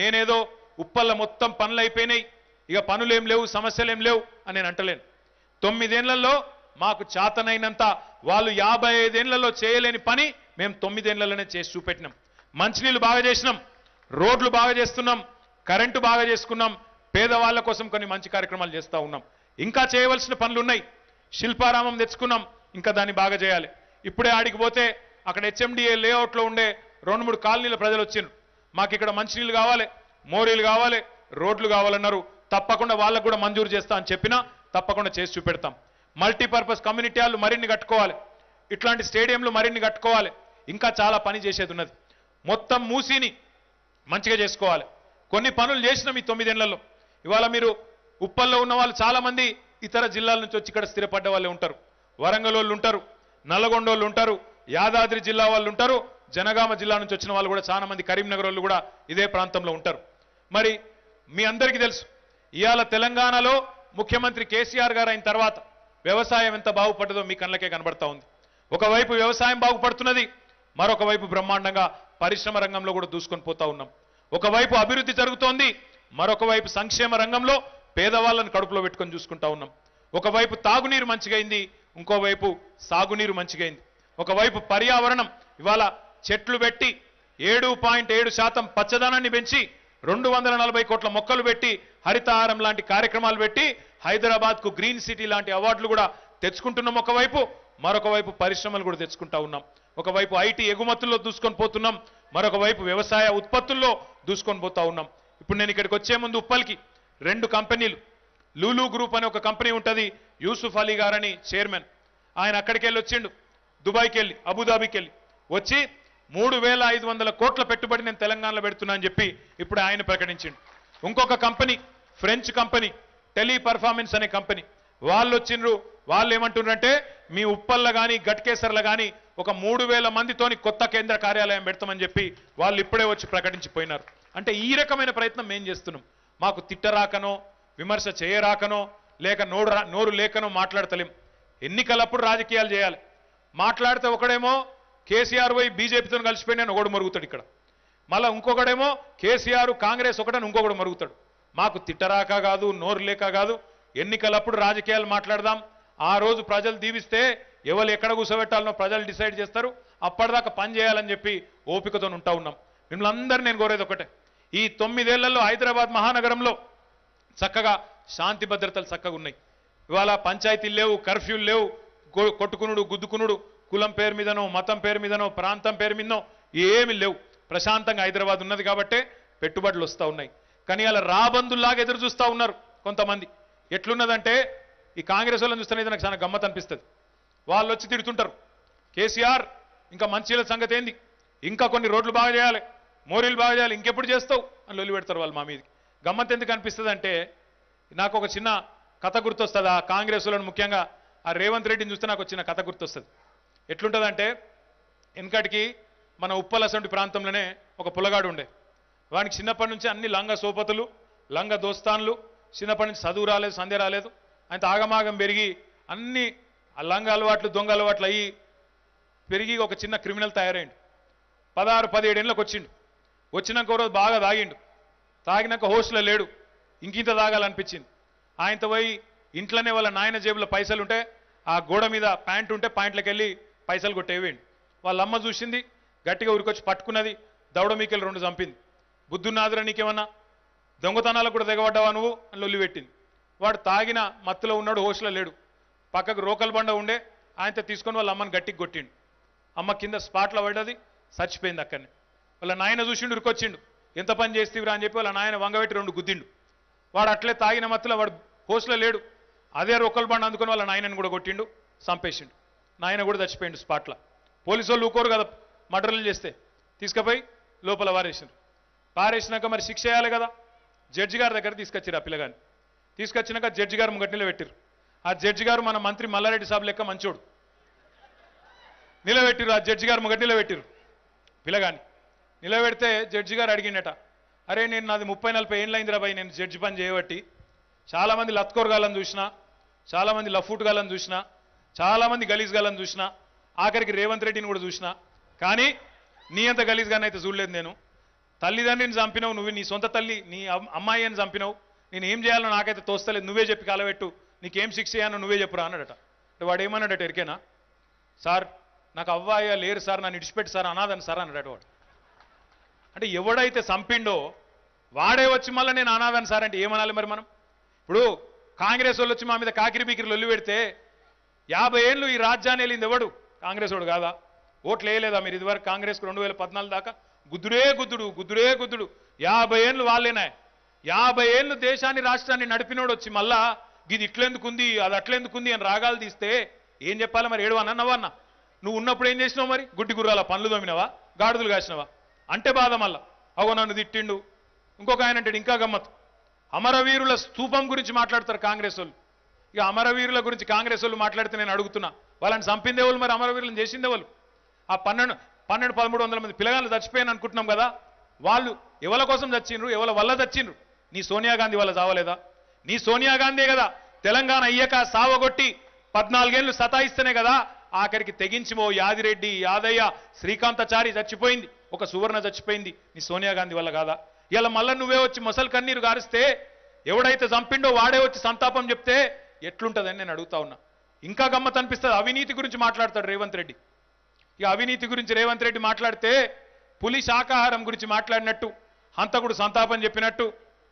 నేనేదో ఉప్పల్ల మొత్తం పనులు అయిపోయినాయి ఇక పనులేం లేవు సమస్యలేం లేవు అని నేను అంటలేను తొమ్మిదేళ్లలో మాకు చాతనైనంత వాళ్ళు యాభై ఐదేళ్లలో చేయలేని పని మేము తొమ్మిదేళ్లలోనే చేసి చూపెట్టినాం మంచినీళ్ళు బాగా చేసినాం రోడ్లు బాగా చేస్తున్నాం కరెంటు బాగా చేసుకున్నాం పేదవాళ్ళ కోసం కొన్ని మంచి కార్యక్రమాలు చేస్తా ఉన్నాం ఇంకా చేయవలసిన పనులు ఉన్నాయి శిల్పారామం తెచ్చుకున్నాం ఇంకా దాన్ని బాగా చేయాలి ఇప్పుడే ఆడికి పోతే అక్కడ హెచ్ఎండిఏ లేఅవుట్లో ఉండే రెండు మూడు కాలనీల ప్రజలు వచ్చిండ్రు మాకు ఇక్కడ మంచినీళ్ళు కావాలి మోరీలు కావాలి రోడ్లు కావాలన్నారు తప్పకుండా వాళ్ళకు కూడా మంజూరు చేస్తా అని చెప్పినా తప్పకుండా చేసి చూపెడతాం మల్టీపర్పస్ కమ్యూనిటీ హాళ్ళు మరిన్ని కట్టుకోవాలి ఇట్లాంటి స్టేడియంలు మరిన్ని కట్టుకోవాలి ఇంకా చాలా పని చేసేది ఉన్నది మొత్తం మూసిని మంచిగా చేసుకోవాలి కొన్ని పనులు చేసినాం ఈ తొమ్మిదేళ్లలో ఇవాళ మీరు ఉప్పల్లో ఉన్న వాళ్ళు చాలా మంది ఇతర జిల్లాల నుంచి వచ్చి ఇక్కడ స్థిరపడ్డ వాళ్ళే ఉంటారు వరంగల్ వాళ్ళు ఉంటారు నల్లగొండ వాళ్ళు ఉంటారు యాదాద్రి జిల్లా వాళ్ళు ఉంటారు జనగామ జిల్లా నుంచి వచ్చిన వాళ్ళు కూడా చాలా మంది కరీంనగర్ వాళ్ళు కూడా ఇదే ప్రాంతంలో ఉంటారు మరి మీ అందరికీ తెలుసు ఇవాళ తెలంగాణలో ముఖ్యమంత్రి కేసీఆర్ గారు అయిన తర్వాత వ్యవసాయం ఎంత బాగుపడ్డదో మీ కళ్ళకే కనబడతా ఉంది ఒకవైపు వ్యవసాయం బాగుపడుతున్నది మరొక వైపు బ్రహ్మాండంగా పరిశ్రమ రంగంలో కూడా దూసుకొని పోతా ఉన్నాం ఒకవైపు అభివృద్ధి జరుగుతోంది మరొక వైపు సంక్షేమ రంగంలో పేదవాళ్ళని కడుపులో పెట్టుకొని చూసుకుంటా ఉన్నాం ఒకవైపు తాగునీరు మంచిగైంది ఇంకోవైపు సాగునీరు మంచిగైంది ఒకవైపు పర్యావరణం ఇవాళ చెట్లు పెట్టి ఏడు పాయింట్ ఏడు శాతం పచ్చదనాన్ని పెంచి రెండు వందల నలభై కోట్ల మొక్కలు పెట్టి హరితహారం లాంటి కార్యక్రమాలు పెట్టి హైదరాబాద్ కు గ్రీన్ సిటీ లాంటి అవార్డులు కూడా తెచ్చుకుంటున్నాం ఒకవైపు మరొక వైపు పరిశ్రమలు కూడా తెచ్చుకుంటా ఉన్నాం ఒకవైపు ఐటీ ఎగుమతుల్లో దూసుకొని పోతున్నాం మరొక వైపు వ్యవసాయ ఉత్పత్తుల్లో దూసుకొని పోతా ఉన్నాం ఇప్పుడు నేను ఇక్కడికి వచ్చే ముందు ఉప్పల్కి రెండు కంపెనీలు లూలు గ్రూప్ అనే ఒక కంపెనీ ఉంటుంది యూసుఫ్ అలీ గారని చైర్మన్ ఆయన అక్కడికి వెళ్ళి వచ్చిండు దుబాయ్కి వెళ్ళి అబుదాబికి వెళ్ళి వచ్చి మూడు వేల ఐదు వందల కోట్ల పెట్టుబడి నేను తెలంగాణలో పెడుతున్నా అని చెప్పి ఇప్పుడు ఆయన ప్రకటించిండు ఇంకొక company French company Teleperformance అనే కంపెనీ వాళ్ళు వచ్చిండ్రు వాళ్ళు ఏమంటున్నారంటే మీ ఉప్పల్ల కానీ గట్కేసర్ల కానీ ఒక మూడు వేల మందితోని కొత్త కేంద్ర కార్యాలయం పెడతామని చెప్పి వాళ్ళు ఇప్పుడే వచ్చి ప్రకటించిపోయినారు అంటే ఈ రకమైన ప్రయత్నం మేం చేస్తున్నాం మాకు తిట్టరాకనో విమర్శ చేయరాకనో లేక నోరు రా- నోరు లేకనో మాట్లాడతలేం ఎన్నికలప్పుడు రాజకీయాలు చేయాలి మాట్లాడితే ఒకడేమో కేసీఆర్ పోయి బీజేపీతో కలిసిపోయిన ఒకడు మరుగుతాడు ఇక్కడ మళ్ళా ఇంకొకడేమో కేసీఆర్ కాంగ్రెస్ ఒకటని ఇంకొకడు మరుగుతాడు మాకు తిట్టరాక కాదు నోరు లేక కాదు ఎన్నికలప్పుడు రాజకీయాలు మాట్లాడదాం ఆ రోజు ప్రజలు దీవిస్తే ఎవరు ఎక్కడ కూర్చోబెట్టాలనో ప్రజలు డిసైడ్ చేస్తారు అప్పటిదాకా పని చేయాలని చెప్పి ఓపికతో ఉంటా ఉన్నాం మిమ్మల్ని అందరు నేను కోరేది ఒకటే ఈ తొమ్మిదేళ్లలో హైదరాబాద్ మహానగరంలో చక్కగా శాంతి భద్రతలు చక్కగా ఉన్నాయి ఇవాళ పంచాయతీలు లేవు కర్ఫ్యూలు లేవు కొ- కొట్టుకునుడు గుద్దుకునుడు కులం పేరు మీదనో మతం పేరు మీదనో ప్రాంతం పేరు మీదనో ఏమి లేవు ప్రశాంతంగా హైదరాబాద్ ఉన్నది కాబట్టే పెట్టుబడులు వస్తూ ఉన్నాయి కానీ అలా రాబందుల్లాగా ఎదురు చూస్తూ ఉన్నారు కొంతమంది ఎట్లున్నదంటే ఈ కాంగ్రెస్ వాళ్ళని చూస్తేనే నాకు చాలా గమ్మత్ అనిపిస్తుంది వాళ్ళు వచ్చి తిడుతుంటారు కేసీఆర్ ఇంకా మంచిల సంగతి ఏంది ఇంకా కొన్ని రోడ్లు బాగా చేయాలి మోరీలు బాగా చేయాలి ఇంకెప్పుడు చేస్తావు అని లొల్లి పెడతారు వాళ్ళు మా మీదకి గమ్మత్ ఎందుకు అనిపిస్తుంది అంటే నాకు ఒక చిన్న కథ గుర్తొస్తుంది ఆ కాంగ్రెస్ వాళ్ళని ముఖ్యంగా ఆ రేవంత్ రెడ్డిని చూస్తే నాకు ఒక చిన్న కథ గుర్తొస్తుంది ఎట్లుంటుందంటే వెనకటికి మన ఉప్పలసంటి ప్రాంతంలోనే ఒక పులగాడు ఉండే వానికి చిన్నప్పటి నుంచి అన్ని లంగ సోపతులు లంగ దోస్తాన్లు చిన్నప్పటి నుంచి చదువు రాలేదు సంధ్య రాలేదు ఆయన ఆగమాగం పెరిగి అన్ని ఆ లంగ అలవాట్లు దొంగ అలవాట్లు అయ్యి పెరిగి ఒక చిన్న క్రిమినల్ తయారైండు పదహారు పదిహేడేళ్ళకి వచ్చిండు వచ్చినాక ఓ రోజు బాగా తాగిండు తాగినాక హోస్ట్లో లేడు ఇంకింత తాగాలనిపించింది ఆయనతో పోయి ఇంట్లోనే వాళ్ళ నాయన జేబులో పైసలు ఉంటే ఆ గోడ మీద ప్యాంట్ ఉంటే ప్యాంట్లోకి వెళ్ళి పైసలు కొట్టేవేయండి వాళ్ళ అమ్మ చూసింది గట్టిగా ఉరికొచ్చి పట్టుకున్నది దౌడ మీకెళ్ళి రెండు చంపింది బుద్ధున్నాదురా నీకేమన్నా దొంగతనాలకు కూడా దిగబడ్డావా నువ్వు అని లొల్లి పెట్టింది వాడు తాగిన మత్తులో ఉన్నాడు హోస్ట్లో లేడు పక్కకు రోకల్ బండ ఉండే ఆయనతో తీసుకొని వాళ్ళ అమ్మని గట్టికి కొట్టిండు అమ్మ కింద స్పాట్లో పడ్డది చచ్చిపోయింది అక్కడనే వాళ్ళ నాయన చూసిండు ఉరికొచ్చిండు ఎంత పని చేస్తీవిరా అని చెప్పి వాళ్ళ నాయన వంగబెట్టి రెండు గుద్దిండు వాడు అట్లే తాగిన మత్తులో వాడు హోస్ట్లో లేడు అదే రోకల్ బండ అందుకొని వాళ్ళ నాయనని కూడా కొట్టిండు చంపేసిండు నాయన కూడా చచ్చిపోయిండు స్పాట్లో పోలీసు వాళ్ళు ఊకోరు కదా మర్డర్లు చేస్తే తీసుకుపోయి లోపల వారేసిండ్రు పారేసినాక మరి శిక్ష చేయాలి కదా జడ్జి గారి దగ్గర తీసుకొచ్చారు ఆ పిల్లగాని తీసుకొచ్చినాక జడ్జి గారు ముంగట నిలబెట్టారు ఆ జడ్జి గారు మన మంత్రి మల్లారెడ్డి సాబ్ లెక్క మంచోడు నిలబెట్టిరు ఆ జడ్జి గారు ముంగట నిలబెట్టిరు పిల్లగాని నిలబెడితే జడ్జి గారు అడిగిండట అరే నేను నాది ముప్పై నలభై ఏళ్ళైందిరా బాయ్ నేను జడ్జి పని చేయబట్టి చాలామంది లత్కోరగాలని చూసిన చాలామంది లఫూట్ గాలని చూసిన చాలామంది గలీజ్ గాలని చూసిన ఆఖరికి రేవంత్ రెడ్డిని కూడా చూసిన కానీ నీ అంత గలీజ్ గాని అయితే చూడలేదు నేను తల్లిదండ్రిని చంపినావు నువ్వు నీ సొంత తల్లి నీ అమ్- అమ్మాయి అని చంపినావు నేను ఏం చేయాలో నాకైతే తోస్తలేదు నువ్వే చెప్పి కాలబెట్టు నీకేం శిక్ష చేయాలో నువ్వే చెప్పురా అన్నాడట అంటే వాడు ఏమన్నాడట ఎరికేనా సార్ నాకు అవ్వాయ లేరు సార్ నన్ను ఇడిచిపెట్టి సార్ అనాథని సార్ అన్నాడట వాడు అంటే ఎవడైతే చంపిండో వాడే వచ్చి మళ్ళీ నేను అనాథని సార్ అంటే ఏమనాలి మరి మనం ఇప్పుడు కాంగ్రెస్ వాళ్ళు వచ్చి మా మీద కాకిరి బీకిరి లొల్లి పెడితే యాభై ఏళ్ళు ఈ రాజ్యాన్ని వెళ్ళింది ఎవడు కాంగ్రెస్ వాడు కాదా ఓట్లు వేయలేదా మీరు ఇదివరకు కాంగ్రెస్కు రెండు వేల పద్నాలుగు దాకా గుద్దుడే గుద్దుడు గుద్దుడే గుద్దుడు యాభై ఏళ్ళు వాళ్ళేనా యాభై ఏళ్ళు దేశాన్ని రాష్ట్రాన్ని నడిపినోడు వచ్చి మళ్ళా ఇది ఇట్లెందుకుంది అది అట్లెందుకుంది అని రాగాలు తీస్తే ఏం చెప్పాలి మరి ఏడు అన్నవా అన్న నువ్వు ఉన్నప్పుడు ఏం చేసినావు మరి గుడ్డి గుర్రాల పనులు దోమినవా గాడిదలు కాసినవా అంటే బాధ మళ్ళా అగో నన్ను తిట్టిండు ఇంకొక ఆయన అంటాడు ఇంకా గమ్మత్తు అమరవీరుల స్తూపం గురించి మాట్లాడతారు కాంగ్రెస్ వాళ్ళు ఇక అమరవీరుల గురించి కాంగ్రెస్ వాళ్ళు మాట్లాడితే నేను అడుగుతున్నా వాళ్ళని చంపిందే వాళ్ళు మరి అమరవీరులను చేసిందే వాళ్ళు ఆ పన్నెండు పన్నెండు పదమూడు వందల మంది పిల్లగాళ్ళు చచ్చిపోయాను అనుకుంటున్నాం కదా వాళ్ళు ఎవరి కోసం చచ్చిండ్రు ఎవరి వల్ల చచ్చిండ్రు నీ సోనియా గాంధీ వల్ల చావలేదా నీ సోనియా గాంధీ కదా తెలంగాణ అయ్యాక సావగొట్టి పద్నాలుగేళ్లు సతాయిస్తేనే కదా ఆఖరికి తెగించిమో యాదిరెడ్డి యాదయ్య శ్రీకాంతచారి చచ్చిపోయింది ఒక సువర్ణ చచ్చిపోయింది నీ సోనియా గాంధీ వల్ల కాదా ఇలా మళ్ళా నువ్వే వచ్చి మొసలు కన్నీరు గారిస్తే ఎవడైతే చంపిండో వాడే వచ్చి సంతాపం చెప్తే ఎట్లుంటదని నేను అడుగుతా ఉన్నా ఇంకా గమ్మత్ అనిపిస్తుంది అవినీతి గురించి మాట్లాడతాడు రేవంత్ రెడ్డి ఇక అవినీతి గురించి రేవంత్ రెడ్డి మాట్లాడితే పులి శాకాహారం గురించి మాట్లాడినట్టు హంతకుడు సంతాపం చెప్పినట్టు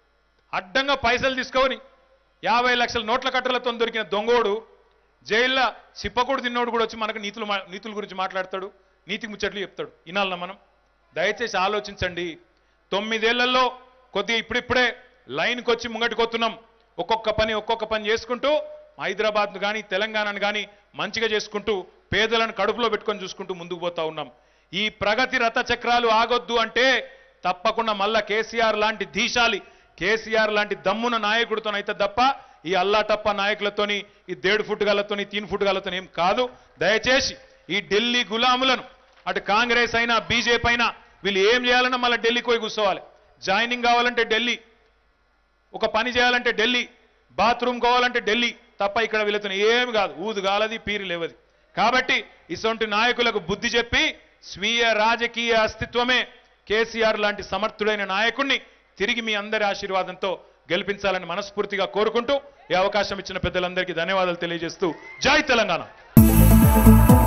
అడ్డంగా పైసలు తీసుకొని యాభై లక్షల నోట్ల కట్టలతో దొరికిన దొంగోడు జైల్లో సిప్పకూడు తిన్నోడు కూడా వచ్చి మనకు నీతులు మా- నీతుల గురించి మాట్లాడతాడు నీతి ముచ్చట్లు చెప్తాడు వినాలన్నా మనం దయచేసి ఆలోచించండి తొమ్మిదేళ్లలో కొద్దిగా ఇప్పుడిప్పుడే లైన్కి వచ్చి ముంగటికొస్తున్నాం ఒక్కొక్క పని ఒక్కొక్క పని చేసుకుంటూ హైదరాబాద్ను కానీ తెలంగాణను కానీ మంచిగా చేసుకుంటూ పేదలను కడుపులో పెట్టుకొని చూసుకుంటూ ముందుకు పోతా ఉన్నాం ఈ ప్రగతి రథ చక్రాలు ఆగొద్దు అంటే తప్పకుండా మళ్ళా కేసీఆర్ లాంటి ధీశాలి కేసీఆర్ లాంటి దమ్మున నాయకుడితోనైతే తప్ప ఈ అల్లాటప్ప నాయకులతోని ఈ దేడు ఫుట్ గలతోని తీన్ ఫుట్ గలతోని ఏం కాదు దయచేసి ఈ ఢిల్లీ గులాములను అటు కాంగ్రెస్ అయినా బీజేపీ అయినా వీళ్ళు ఏం చేయాలన్నా మళ్ళీ ఢిల్లీకి పోయి కూర్చోవాలి జాయినింగ్ కావాలంటే ఢిల్లీ ఒక పని చేయాలంటే ఢిల్లీ బాత్రూమ్ కావాలంటే ఢిల్లీ తప్ప ఇక్కడ వీళ్ళతో ఏమి కాదు ఊదు గాలది పీరి లేవది కాబట్టి ఇటువంటి నాయకులకు బుద్ధి చెప్పి స్వీయ రాజకీయ అస్తిత్వమే కేసీఆర్ లాంటి సమర్థుడైన నాయకుణ్ణి తిరిగి మీ అందరి ఆశీర్వాదంతో గెలిపించాలని మనస్ఫూర్తిగా కోరుకుంటూ ఈ అవకాశం ఇచ్చిన పెద్దలందరికీ ధన్యవాదాలు తెలియజేస్తూ జై తెలంగాణ